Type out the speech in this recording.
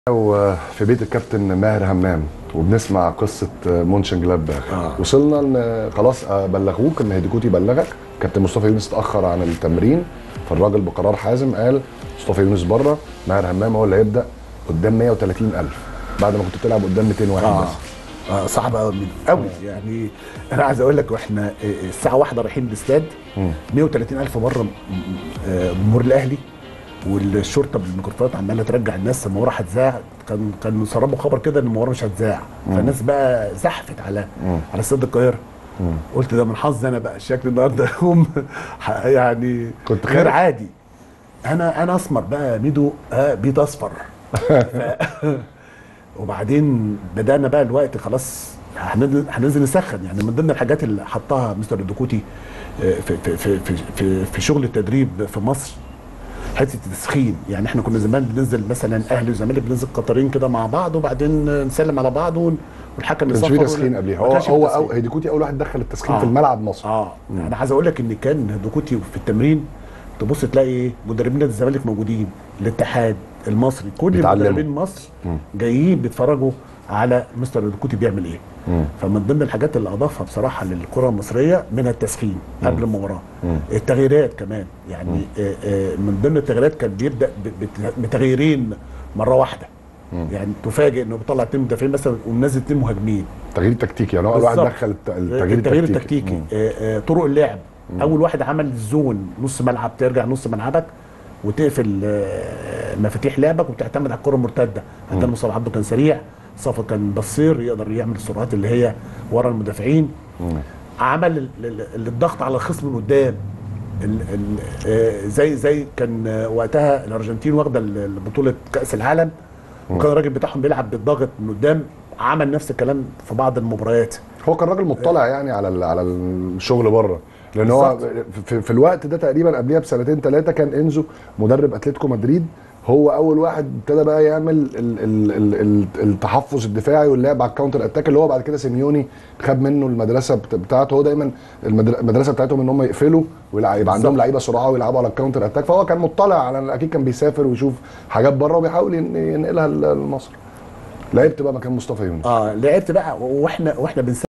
وفي بيت الكابتن ماهر همام وبنسمع قصه مونشن جلادباخ آه. وصلنا ان خلاص بلغوك ان هيديكوتي بلغك كابتن مصطفى يونس اتاخر عن التمرين فالراجل بقرار حازم قال مصطفى يونس بره ماهر همام هو اللي هيبدا قدام 130000 بعد ما كنت بتلعب قدام 200 واحد اه بس اه صعب قوي قوي يعني انا عايز اقول لك واحنا الساعه واحدة رايحين الاستاد 130 الف بره جمهور الاهلي والشرطه بالميكروفونات عماله ترجع الناس المباراه هتذاع كان كانوا سربوا خبر كده ان المباراه مش هتذاع فالناس بقى زحفت على على استاد القاهره قلت ده من حظي انا بقى الشكل النهارده هم يعني كنت غير خايف؟ عادي انا انا اسمر بقى ميدو آه بيض اصفر وبعدين بدانا بقى الوقت خلاص هننزل هننزل نسخن يعني من ضمن الحاجات اللي حطها مستر الدكوتي آه، في في في في, في, في شغل التدريب في مصر حته التسخين يعني احنا كنا زمان بننزل مثلا اهلي وزمالك بننزل قطرين كده مع بعض وبعدين نسلم على بعض ون- والحكم ما كانش يصفر في تسخين قبليها ما هو كانش في هو تسخين. أو هيديكوتي اول واحد دخل التسخين آه. في الملعب مصر اه انا عايز اقول لك ان كان دكوتي في التمرين تبص تلاقي ايه مدربين نادي الزمالك موجودين الاتحاد المصري كل بيتعلموا. مدربين مصر جايين بيتفرجوا على مستر دكوتي بيعمل ايه فمن ضمن الحاجات اللي اضافها بصراحه للكره المصريه منها التسخين قبل المباراه التغييرات كمان يعني آه، آه، من ضمن التغييرات كان بيبدا ب- بت- بتغييرين مره واحده يعني تفاجئ انه بيطلع اتنين مدافعين مثلا ومنزل اتنين مهاجمين تغيير تكتيكي يعني هو اول واحد بالظبط. دخل الت- التغيير التغيير التكتيكي التكتيكي مم. آه، آه، طرق اللعب اول واحد عمل الزون نص ملعب ترجع نص ملعبك وتقفل آه، مفاتيح لعبك وتعتمد على الكره المرتده عندنا مصطفى عبده كان سريع صفا كان بصير يقدر يعمل السرعات اللي هي ورا المدافعين عمل ال- ال- الضغط على الخصم من قدام ال- ال- آه، زي زي كان آه، وقتها الارجنتين واخده ال- بطوله كاس العالم وكان الراجل بتاعهم بيلعب بالضغط من قدام عمل نفس الكلام في بعض المباريات هو كان راجل مطلع يعني على ال- على الشغل بره لان هو بالظبط. في, في الوقت ده تقريبا قبلها بسنتين ثلاثه كان انزو مدرب اتلتيكو مدريد هو اول واحد ابتدى بقى يعمل ال ال ال ال التحفظ الدفاعي واللعب على الكاونتر اتاك اللي هو بعد كده سيميوني خد منه المدرسه بت- بتاعته هو دايما المدر- المدرسه بتاعتهم ان هم يقفلوا ويبقى عندهم بالظبط. لعيبه سرعه ويلعبوا على الكاونتر اتاك فهو كان مطلع على اكيد كان بيسافر ويشوف حاجات بره وبيحاول ين- ينقلها ل- لمصر لعبت بقى مكان مصطفى يونس اه لعبت بقى واحنا واحنا بنسافر